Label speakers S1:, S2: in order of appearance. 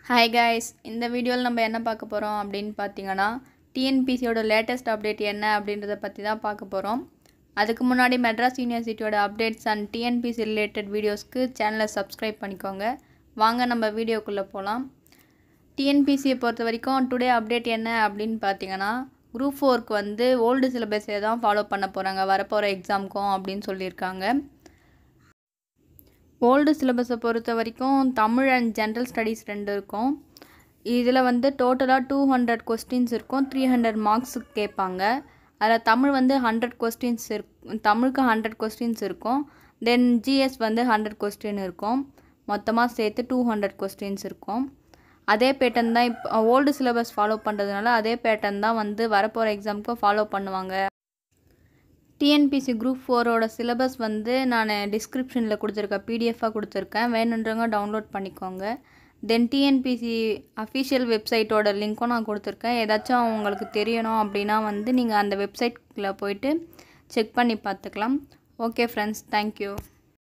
S1: hi guys இந்த வீடியோவில் நம்ம என்ன பார்க்க போகிறோம் அப்படின்னு பார்த்தீங்கன்னா டிஎன்பிசியோட லேட்டஸ்ட் அப்டேட் என்ன அப்படின்றத பற்றி தான் பார்க்க போகிறோம் அதுக்கு முன்னாடி மெட்ராஸ் யூனிவர்சிட்டியோட அப்டேட்ஸ் அண்ட் டிஎன்பிசி ரிலேட்டட் வீடியோஸ்க்கு சேனலை சப்ஸ்கிரைப் பண்ணிக்கோங்க வாங்க நம்ம வீடியோக்குள்ளே போகலாம் டிஎன்பிசியை பொறுத்த வரைக்கும் டுடே அப்டேட் என்ன அப்படின்னு பார்த்தீங்கன்னா குரூப் ஃபோருக்கு வந்து ஓல்டு சிலபஸை தான் ஃபாலோ பண்ண போகிறாங்க வரப்போகிற எக்ஸாமுக்கும் அப்படின்னு சொல்லியிருக்காங்க ஓல்டு சிலபஸை பொறுத்த வரைக்கும் தமிழ் அண்ட் ஜென்ரல் ஸ்டடீஸ் ரெண்டு இருக்கும் இதில் வந்து டோட்டலாக டூ ஹண்ட்ரட் கொஸ்டின்ஸ் இருக்கும் த்ரீ ஹண்ட்ரட் மார்க்ஸுக்கு கேட்பாங்க அதில் தமிழ் வந்து ஹண்ட்ரட் கொஸ்டின்ஸ் இருக் தமிழுக்கு ஹண்ட்ரட் கொஸ்டின்ஸ் இருக்கும் தென் ஜிஎஸ் வந்து ஹண்ட்ரட் கொஸ்டின் இருக்கும் மொத்தமாக சேர்த்து டூ ஹண்ட்ரட் கொஸ்டின்ஸ் இருக்கும் அதே பேட்டர்ன் தான் இப்போ ஓல்டு சிலபஸ் ஃபாலோ பண்ணுறதுனால அதே பேட்டர்ன் தான் வந்து வரப்போகிற எக்ஸாமுக்கும் ஃபாலோ பண்ணுவாங்க டிஎன்பிசி குரூப் ஃபோரோட சிலபஸ் வந்து நான் டிஸ்கிரிப்ஷனில் கொடுத்துருக்கேன் பிடிஎஃபாக கொடுத்துருக்கேன் வேணுன்றவங்க டவுன்லோட் பண்ணிக்கோங்க தென் டிஎன்பிசி அஃபிஷியல் வெப்சைட்டோட லிங்க்கும் நான் கொடுத்துருக்கேன் ஏதாச்சும் உங்களுக்கு தெரியணும் அப்படின்னா வந்து நீங்கள் அந்த வெப்சைட்டில் போயிட்டு செக் பண்ணி பார்த்துக்கலாம் ஓகே ஃப்ரெண்ட்ஸ் தேங்க்யூ